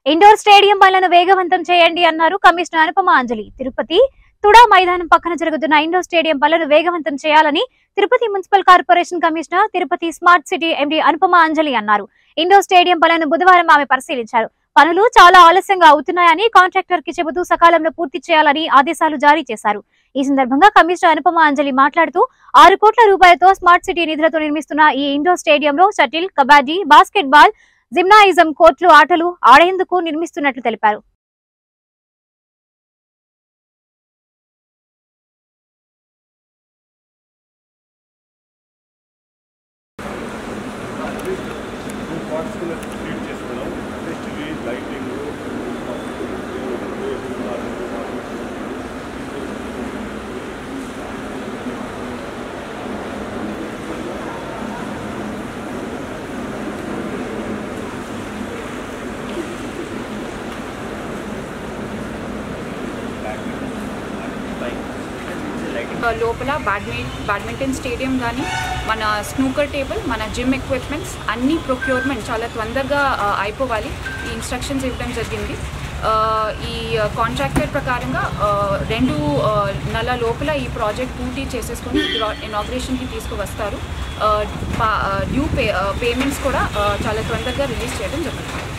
indoor stadium పనులను వేగవంతం చేయండి అన్నారు కమిషనర్ అనుపమ అంజలి తిరుపతి తుడా మైదానం పక్కన జరుగుతున్న ఇండోర్ స్టేడియం పనులను వేగవంతం చేయాలని Tirupati municipal corporation commissioner Tirupati smart city MD Anupama Anjali అన్నారు ఇండోర్ స్టేడియం పనులను బుధవారం ఆమె పరిశీలించారు పనులు చాలా ఆలస్యంగా అవుతున్నాయని కాంట్రాక్టర్ కి చెబుతూ సకాలంలో పూర్తి చేయాలని ఆదేశాలు జారీ చేశారు ఈ సందర్భంగా కమిషనర్ అనుపమ అంజలి మాట్లాడుతూ ఆరు కోట్ల రూపాయలతో స్మార్ట్ సిటీ నిధులతో నిర్మిస్తున్న ఈ ఇండోర్ స్టేడియంలో shuttle kabaddi basketball gymnasium కోర్టులు ఆటలు ఆడేందుకు నిర్మిస్తున్నట్లు తెలిపారు టూ పార్ట్స్ కింద ట్రీట్ చేసుకున్నాం నెక్స్ట్ ఇవి లైటింగ్ లోపల బ్యాడ్మి బ్యాడ్మింటన్ స్టేడియం కానీ మన స్నూకర్ టేబుల్ మన జిమ్ ఎక్విప్మెంట్స్ అన్ని ప్రొక్యూర్మెంట్ చాలా తొందరగా ఆ, అయిపోవాలి ఈ ఇన్స్ట్రక్షన్స్ ఇవ్వడం జరిగింది ఆ, ఈ కాంట్రాక్టర్ ప్రకారంగా ఆ, రెండు ఆ, నెలల లోపల ఈ ప్రాజెక్ట్ పూర్తి చేసేసుకొని ఇనాగ్రేషన్కి తీసుకువస్తారు డ్యూ పే పేమెంట్స్ కూడా ఆ, చాలా తొందరగా రిలీజ్ చేయడం జరుగుతుంది